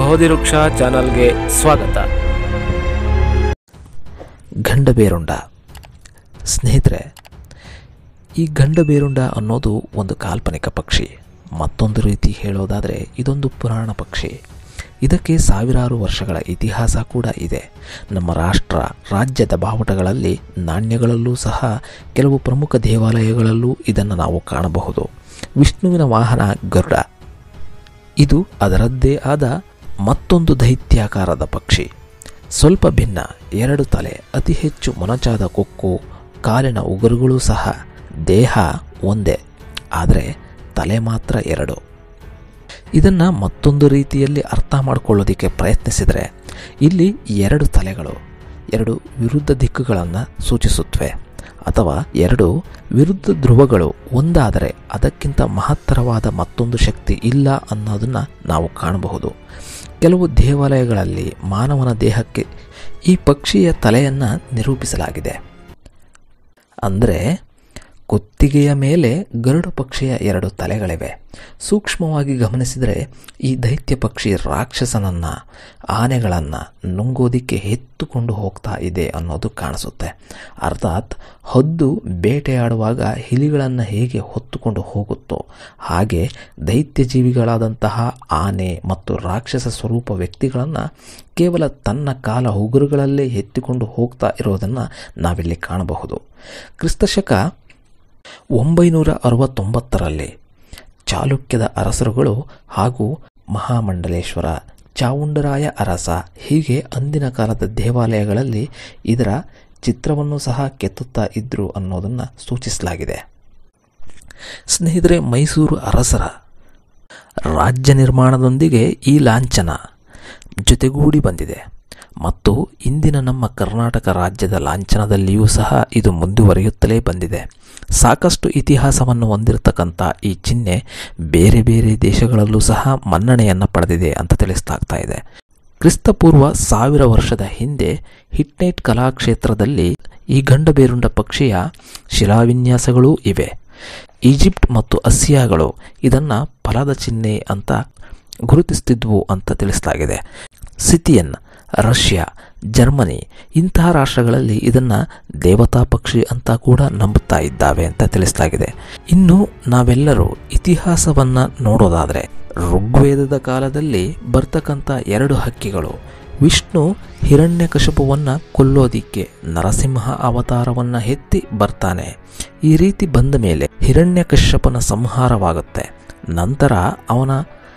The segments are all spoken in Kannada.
ಬೋಧಿವೃಕ್ಷ ಚಾನಲ್ಗೆ ಸ್ವಾಗತ ಗಂಡಬೇರುಂಡ ಸ್ನೇಹಿತರೆ ಈ ಗಂಡಬೇರುಂಡ ಅನ್ನೋದು ಒಂದು ಕಾಲ್ಪನಿಕ ಪಕ್ಷಿ ಮತ್ತೊಂದು ರೀತಿ ಹೇಳೋದಾದರೆ ಇದೊಂದು ಪುರಾಣ ಪಕ್ಷಿ ಇದಕ್ಕೆ ಸಾವಿರಾರು ವರ್ಷಗಳ ಇತಿಹಾಸ ಕೂಡ ಇದೆ ನಮ್ಮ ರಾಷ್ಟ್ರ ರಾಜ್ಯದ ಬಾವುಟಗಳಲ್ಲಿ ನಾಣ್ಯಗಳಲ್ಲೂ ಸಹ ಕೆಲವು ಪ್ರಮುಖ ದೇವಾಲಯಗಳಲ್ಲೂ ಇದನ್ನು ನಾವು ಕಾಣಬಹುದು ವಿಷ್ಣುವಿನ ವಾಹನ ಗರುಡ ಇದು ಅದರದ್ದೇ ಆದ ಮತ್ತೊಂದು ದೈತ್ಯಾಕಾರದ ಪಕ್ಷಿ ಸ್ವಲ್ಪ ಭಿನ್ನ ಎರಡು ತಲೆ ಅತಿ ಹೆಚ್ಚು ಮೊನಚಾದ ಕೊಕ್ಕು ಕಾಲಿನ ಉಗುರುಗಳು ಸಹ ದೇಹ ಒಂದೇ ಆದರೆ ತಲೆ ಮಾತ್ರ ಎರಡು ಇದನ್ನು ಮತ್ತೊಂದು ರೀತಿಯಲ್ಲಿ ಅರ್ಥ ಮಾಡಿಕೊಳ್ಳೋದಕ್ಕೆ ಪ್ರಯತ್ನಿಸಿದರೆ ಇಲ್ಲಿ ಎರಡು ತಲೆಗಳು ಎರಡು ವಿರುದ್ಧ ದಿಕ್ಕುಗಳನ್ನು ಸೂಚಿಸುತ್ತವೆ ಅಥವಾ ಎರಡು ವಿರುದ್ಧ ಧ್ರುವಗಳು ಒಂದಾದರೆ ಅದಕ್ಕಿಂತ ಮಹತ್ತರವಾದ ಮತ್ತೊಂದು ಶಕ್ತಿ ಇಲ್ಲ ಅನ್ನೋದನ್ನು ನಾವು ಕಾಣಬಹುದು ಕೆಲವು ದೇವಾಲಯಗಳಲ್ಲಿ ಮಾನವನ ದೇಹಕ್ಕೆ ಈ ಪಕ್ಷಿಯ ತಲೆಯನ್ನು ನಿರೂಪಿಸಲಾಗಿದೆ ಅಂದರೆ ಕುತ್ತಿಗೆಯ ಮೇಲೆ ಗರುಡ ಪಕ್ಷಿಯ ಎರಡು ತಲೆಗಳಿವೆ ಸೂಕ್ಷ್ಮವಾಗಿ ಗಮನಿಸಿದರೆ ಈ ದೈತ್ಯ ಪಕ್ಷಿ ರಾಕ್ಷಸನನ್ನು ಆನೆಗಳನ್ನು ನುಂಗೋದಿಕ್ಕೆ ಎತ್ತುಕೊಂಡು ಹೋಗ್ತಾ ಇದೆ ಅನ್ನೋದು ಕಾಣಿಸುತ್ತೆ ಅರ್ಥಾತ್ ಹದ್ದು ಬೇಟೆಯಾಡುವಾಗ ಹಿಲಿಗಳನ್ನು ಹೇಗೆ ಹೊತ್ತುಕೊಂಡು ಹೋಗುತ್ತೋ ಹಾಗೆ ದೈತ್ಯ ಜೀವಿಗಳಾದಂತಹ ಆನೆ ಮತ್ತು ರಾಕ್ಷಸ ಸ್ವರೂಪ ವ್ಯಕ್ತಿಗಳನ್ನು ಕೇವಲ ತನ್ನ ಕಾಲ ಉಗುರುಗಳಲ್ಲೇ ಎತ್ತಿಕೊಂಡು ಹೋಗ್ತಾ ಇರೋದನ್ನು ನಾವಿಲ್ಲಿ ಕಾಣಬಹುದು ಕ್ರಿಸ್ತಶಕ ಒಂಬೈನೂರ ಅರವತ್ತೊಂಬತ್ತರಲ್ಲಿ ಚಾಲುಕ್ಯದ ಅರಸರುಗಳು ಹಾಗೂ ಮಹಾಮಂಡಲೇಶ್ವರ ಚಾವುಂಡರಾಯ ಅರಸ ಹೀಗೆ ಅಂದಿನ ಕಾಲದ ದೇವಾಲಯಗಳಲ್ಲಿ ಇದರ ಚಿತ್ರವನ್ನು ಸಹ ಕೆತ್ತುತ್ತಾ ಇದ್ರು ಅನ್ನೋದನ್ನು ಸೂಚಿಸಲಾಗಿದೆ ಸ್ನೇಹಿತರೆ ಮೈಸೂರು ಅರಸರ ರಾಜ್ಯ ನಿರ್ಮಾಣದೊಂದಿಗೆ ಈ ಲಾಂಛನ ಜೊತೆಗೂಡಿ ಬಂದಿದೆ ಮತ್ತು ಇಂದಿನ ನಮ್ಮ ಕರ್ನಾಟಕ ರಾಜ್ಯದ ಲಾಂಛನದಲ್ಲಿಯೂ ಸಹ ಇದು ಮುಂದುವರಿಯುತ್ತಲೇ ಬಂದಿದೆ ಸಾಕಷ್ಟು ಇತಿಹಾಸವನ್ನು ಹೊಂದಿರತಕ್ಕಂಥ ಈ ಚಿಹ್ನೆ ಬೇರೆ ಬೇರೆ ದೇಶಗಳಲ್ಲೂ ಸಹ ಮನ್ನಣೆಯನ್ನು ಪಡೆದಿದೆ ಅಂತ ತಿಳಿಸಲಾಗ್ತಾ ಇದೆ ಕ್ರಿಸ್ತಪೂರ್ವ ಸಾವಿರ ವರ್ಷದ ಹಿಂದೆ ಹಿಟ್ನೈಟ್ ಕಲಾಕ್ಷೇತ್ರದಲ್ಲಿ ಈ ಗಂಡಬೇರುಂಡ ಪಕ್ಷಿಯ ಶಿಲಾವಿನ್ಯಾಸಗಳೂ ಇವೆ ಈಜಿಪ್ಟ್ ಮತ್ತು ಅಸಿಯಾಗಳು ಇದನ್ನು ಫಲದ ಚಿಹ್ನೆ ಅಂತ ಗುರುತಿಸುತ್ತಿದ್ವು ಅಂತ ತಿಳಿಸಲಾಗಿದೆ ಸಿತಿಯನ್ ರಷ್ಯಾ ಜರ್ಮನಿ ಇಂತಹ ರಾಷ್ಟ್ರಗಳಲ್ಲಿ ಇದನ್ನು ದೇವತಾ ಪಕ್ಷಿ ಅಂತ ಕೂಡ ನಂಬುತ್ತಾ ಇದ್ದಾವೆ ಅಂತ ತಿಳಿಸಲಾಗಿದೆ ಇನ್ನು ನಾವೆಲ್ಲರೂ ಇತಿಹಾಸವನ್ನು ನೋಡೋದಾದರೆ ಋಗ್ವೇದದ ಕಾಲದಲ್ಲಿ ಬರ್ತಕ್ಕಂಥ ಎರಡು ಹಕ್ಕಿಗಳು ವಿಷ್ಣು ಹಿರಣ್ಯಕಶಪುವನ್ನು ಕೊಲ್ಲೋದಿಕ್ಕೆ ನರಸಿಂಹ ಅವತಾರವನ್ನು ಎತ್ತಿ ಬರ್ತಾನೆ ಈ ರೀತಿ ಬಂದ ಮೇಲೆ ಹಿರಣ್ಯಕಶ್ಯಪನ ಸಂಹಾರವಾಗುತ್ತೆ ನಂತರ ಅವನ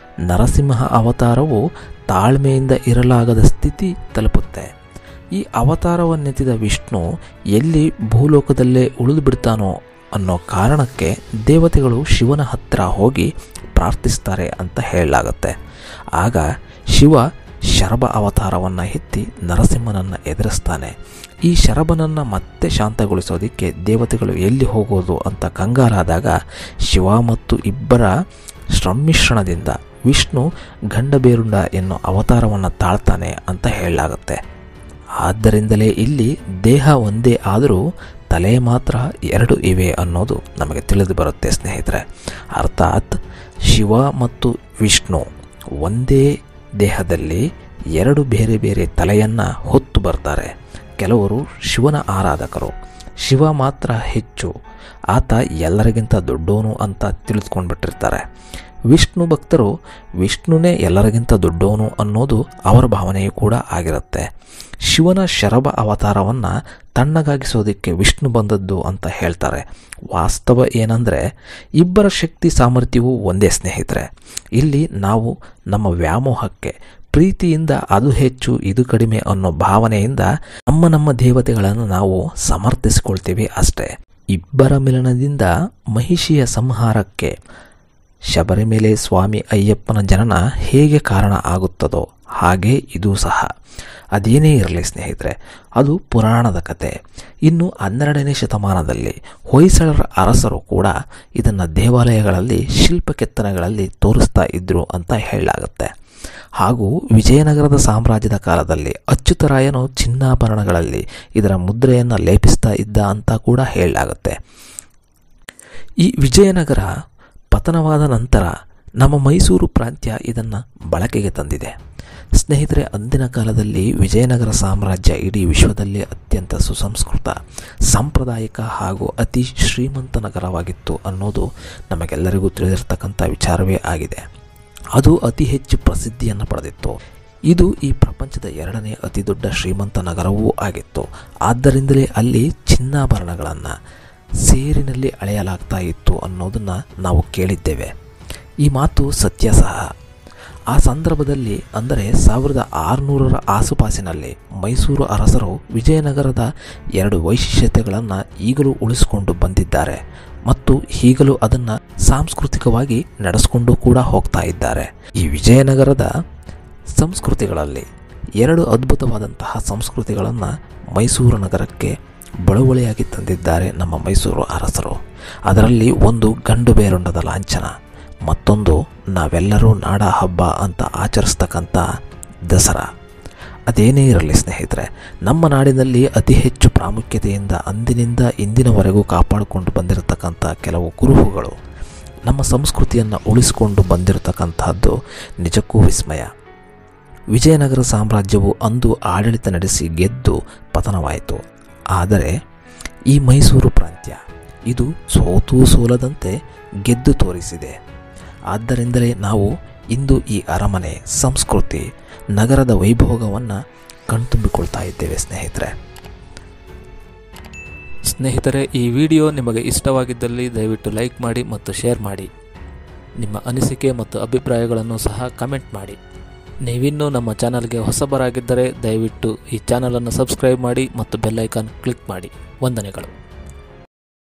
ನರಸಿಂಹ ಅವತಾರವು ತಾಳ್ಮೆಯಿಂದ ಇರಲಾಗದ ಸ್ಥಿತಿ ತಲುಪುತ್ತೆ ಈ ಅವತಾರವನ್ನೆತ್ತಿದ ವಿಷ್ಣು ಎಲ್ಲಿ ಭೂಲೋಕದಲ್ಲೇ ಉಳಿದು ಬಿಡ್ತಾನೋ ಅನ್ನೋ ಕಾರಣಕ್ಕೆ ದೇವತೆಗಳು ಶಿವನ ಹತ್ತಿರ ಹೋಗಿ ಪ್ರಾರ್ಥಿಸ್ತಾರೆ ಅಂತ ಹೇಳಲಾಗುತ್ತೆ ಆಗ ಶಿವ ಶರಭ ಅವತಾರವನ್ನು ಎತ್ತಿ ನರಸಿಂಹನನ್ನು ಎದುರಿಸ್ತಾನೆ ಈ ಶರಭನನ್ನು ಮತ್ತೆ ಶಾಂತಗೊಳಿಸೋದಕ್ಕೆ ದೇವತೆಗಳು ಎಲ್ಲಿ ಹೋಗೋದು ಅಂತ ಕಂಗಾಲಾದಾಗ ಶಿವ ಮತ್ತು ಇಬ್ಬರ ಸಮ್ಮಿಶ್ರಣದಿಂದ ವಿಷ್ಣು ಗಂಡಬೇರುಂಡ ಎನ್ನೋ ಅವತಾರವನ್ನು ತಾಳ್ತಾನೆ ಅಂತ ಹೇಳಲಾಗುತ್ತೆ ಆದ್ದರಿಂದಲೇ ಇಲ್ಲಿ ದೇಹ ಒಂದೇ ಆದರೂ ತಲೆ ಮಾತ್ರ ಎರಡು ಇವೆ ಅನ್ನೋದು ನಮಗೆ ತಿಳಿದು ಬರುತ್ತೆ ಸ್ನೇಹಿತರೆ ಅರ್ಥಾತ್ ಶಿವ ಮತ್ತು ವಿಷ್ಣು ಒಂದೇ ದೇಹದಲ್ಲಿ ಎರಡು ಬೇರೆ ಬೇರೆ ತಲೆಯನ್ನು ಹೊತ್ತು ಬರ್ತಾರೆ ಕೆಲವರು ಶಿವನ ಆರಾಧಕರು ಶಿವ ಮಾತ್ರ ಹೆಚ್ಚು ಆತ ಎಲ್ಲರಿಗಿಂತ ದೊಡ್ಡವನು ಅಂತ ತಿಳಿದುಕೊಂಡ್ಬಿಟ್ಟಿರ್ತಾರೆ ವಿಷ್ಣು ಭಕ್ತರು ವಿಷ್ಣುನೇ ಎಲ್ಲರಿಗಿಂತ ದೊಡ್ಡವನು ಅನ್ನೋದು ಅವರ ಭಾವನೆಯೂ ಕೂಡ ಆಗಿರುತ್ತೆ ಶಿವನ ಶರಭ ಅವತಾರವನ್ನು ತಣ್ಣಗಾಗಿಸೋದಕ್ಕೆ ವಿಷ್ಣು ಬಂದದ್ದು ಅಂತ ಹೇಳ್ತಾರೆ ವಾಸ್ತವ ಏನಂದರೆ ಇಬ್ಬರ ಶಕ್ತಿ ಸಾಮರ್ಥ್ಯವೂ ಒಂದೇ ಸ್ನೇಹಿತರೆ ಇಲ್ಲಿ ನಾವು ನಮ್ಮ ವ್ಯಾಮೋಹಕ್ಕೆ ಪ್ರೀತಿಯಿಂದ ಅದು ಹೆಚ್ಚು ಇದು ಕಡಿಮೆ ಅನ್ನೋ ಭಾವನೆಯಿಂದ ನಮ್ಮ ನಮ್ಮ ದೇವತೆಗಳನ್ನು ನಾವು ಸಮರ್ಥಿಸಿಕೊಳ್ತೀವಿ ಅಷ್ಟೇ ಇಬ್ಬರ ಮಿಲನದಿಂದ ಮಹಿಷಿಯ ಸಂಹಾರಕ್ಕೆ ಶಬರಿಮಲೆ ಸ್ವಾಮಿ ಅಯ್ಯಪ್ಪನ ಜನನ ಹೇಗೆ ಕಾರಣ ಆಗುತ್ತದೋ ಹಾಗೆ ಇದೂ ಸಹ ಅದೇನೇ ಇರಲಿ ಸ್ನೇಹಿತರೆ ಅದು ಪುರಾಣದ ಕತೆ ಇನ್ನು ಹನ್ನೆರಡನೇ ಶತಮಾನದಲ್ಲಿ ಹೊಯ್ಸಳರ ಅರಸರು ಕೂಡ ಇದನ್ನು ದೇವಾಲಯಗಳಲ್ಲಿ ಶಿಲ್ಪ ಕೆತ್ತನೆಗಳಲ್ಲಿ ತೋರಿಸ್ತಾ ಇದ್ರು ಅಂತ ಹೇಳಲಾಗುತ್ತೆ ಹಾಗೂ ವಿಜಯನಗರದ ಸಾಮ್ರಾಜ್ಯದ ಕಾಲದಲ್ಲಿ ಅಚ್ಯುತರಾಯನು ಚಿನ್ನಾಭರಣಗಳಲ್ಲಿ ಇದರ ಮುದ್ರೆಯನ್ನು ಲೇಪಿಸ್ತಾ ಇದ್ದ ಅಂತ ಕೂಡ ಹೇಳಲಾಗುತ್ತೆ ಈ ವಿಜಯನಗರ ಪತನವಾದ ನಂತರ ನಮ್ಮ ಮೈಸೂರು ಪ್ರಾಂತ್ಯ ಇದನ್ನು ಬಳಕೆಗೆ ತಂದಿದೆ ಸ್ನೇಹಿತರೆ ಅಂದಿನ ಕಾಲದಲ್ಲಿ ವಿಜಯನಗರ ಸಾಮ್ರಾಜ್ಯ ಇಡೀ ವಿಶ್ವದಲ್ಲಿ ಅತ್ಯಂತ ಸುಸಂಸ್ಕೃತ ಸಾಂಪ್ರದಾಯಿಕ ಹಾಗೂ ಅತಿ ಶ್ರೀಮಂತ ನಗರವಾಗಿತ್ತು ಅನ್ನೋದು ನಮಗೆಲ್ಲರಿಗೂ ತಿಳಿದಿರ್ತಕ್ಕಂಥ ವಿಚಾರವೇ ಆಗಿದೆ ಅದು ಅತಿ ಹೆಚ್ಚು ಪ್ರಸಿದ್ಧಿಯನ್ನು ಪಡೆದಿತ್ತು ಇದು ಈ ಪ್ರಪಂಚದ ಎರಡನೇ ಅತಿ ದೊಡ್ಡ ಶ್ರೀಮಂತ ನಗರವೂ ಆಗಿತ್ತು ಆದ್ದರಿಂದಲೇ ಅಲ್ಲಿ ಚಿನ್ನಾಭರಣಗಳನ್ನು ಸೇರಿನಲ್ಲಿ ಅಳೆಯಲಾಗ್ತಾ ಇತ್ತು ಅನ್ನೋದನ್ನು ನಾವು ಕೇಳಿದ್ದೇವೆ ಈ ಮಾತು ಸತ್ಯ ಸಹ ಆ ಸಂದರ್ಭದಲ್ಲಿ ಅಂದರೆ ಸಾವಿರದ ಆರುನೂರರ ಆಸುಪಾಸಿನಲ್ಲಿ ಮೈಸೂರು ಅರಸರು ವಿಜಯನಗರದ ಎರಡು ವೈಶಿಷ್ಟ್ಯತೆಗಳನ್ನು ಈಗಲೂ ಉಳಿಸಿಕೊಂಡು ಬಂದಿದ್ದಾರೆ ಮತ್ತು ಈಗಲೂ ಅದನ್ನು ಸಾಂಸ್ಕೃತಿಕವಾಗಿ ನಡೆಸಿಕೊಂಡು ಕೂಡ ಹೋಗ್ತಾ ಇದ್ದಾರೆ ಈ ವಿಜಯನಗರದ ಸಂಸ್ಕೃತಿಗಳಲ್ಲಿ ಎರಡು ಅದ್ಭುತವಾದಂತಹ ಸಂಸ್ಕೃತಿಗಳನ್ನು ಮೈಸೂರು ನಗರಕ್ಕೆ ಬಳುವಳಿಯಾಗಿ ತಂದಿದ್ದಾರೆ ನಮ್ಮ ಮೈಸೂರು ಅರಸರು ಅದರಲ್ಲಿ ಒಂದು ಗಂಡು ಬೇರೊಂಡದ ಲಾಂಛನ ಮತ್ತೊಂದು ನಾವೆಲ್ಲರೂ ನಾಡ ಹಬ್ಬ ಅಂತ ಆಚರಿಸ್ತಕ್ಕಂಥ ದಸರಾ ಅದೇನೇ ಇರಲಿ ಸ್ನೇಹಿತರೆ ನಮ್ಮ ನಾಡಿನಲ್ಲಿ ಅತಿ ಹೆಚ್ಚು ಪ್ರಾಮುಖ್ಯತೆಯಿಂದ ಅಂದಿನಿಂದ ಇಂದಿನವರೆಗೂ ಕಾಪಾಡಿಕೊಂಡು ಬಂದಿರತಕ್ಕಂಥ ಕೆಲವು ಕುರುಹುಗಳು ನಮ್ಮ ಸಂಸ್ಕೃತಿಯನ್ನು ಉಳಿಸಿಕೊಂಡು ಬಂದಿರತಕ್ಕಂತಹದ್ದು ನಿಜಕ್ಕೂ ವಿಸ್ಮಯ ವಿಜಯನಗರ ಸಾಮ್ರಾಜ್ಯವು ಅಂದು ಆಡಳಿತ ನಡೆಸಿ ಗೆದ್ದು ಪತನವಾಯಿತು ಆದರೆ ಈ ಮೈಸೂರು ಪ್ರಾಂತ್ಯ ಇದು ಸೋತು ಸೋಲದಂತೆ ಗೆದ್ದು ತೋರಿಸಿದೆ ಆದ್ದರಿಂದಲೇ ನಾವು ಇಂದು ಈ ಅರಮನೆ ಸಂಸ್ಕೃತಿ ನಗರದ ವೈಭೋಗವನ್ನು ಕಣ್ತುಂಬಿಕೊಳ್ತಾ ಇದ್ದೇವೆ ಸ್ನೇಹಿತರೆ ಸ್ನೇಹಿತರೆ ಈ ವಿಡಿಯೋ ನಿಮಗೆ ಇಷ್ಟವಾಗಿದ್ದಲ್ಲಿ ದಯವಿಟ್ಟು ಲೈಕ್ ಮಾಡಿ ಮತ್ತು ಶೇರ್ ಮಾಡಿ ನಿಮ್ಮ ಅನಿಸಿಕೆ ಮತ್ತು ಅಭಿಪ್ರಾಯಗಳನ್ನು ಸಹ ಕಮೆಂಟ್ ಮಾಡಿ ನೀವಿನ್ನೂ ನಮ್ಮ ಚಾನಲ್ಗೆ ಹೊಸಬರಾಗಿದ್ದರೆ ದಯವಿಟ್ಟು ಈ ಚಾನಲನ್ನು ಸಬ್ಸ್ಕ್ರೈಬ್ ಮಾಡಿ ಮತ್ತು ಬೆಲ್ ಐಕಾನ್ ಕ್ಲಿಕ್ ಮಾಡಿ ವಂದನೆಗಳು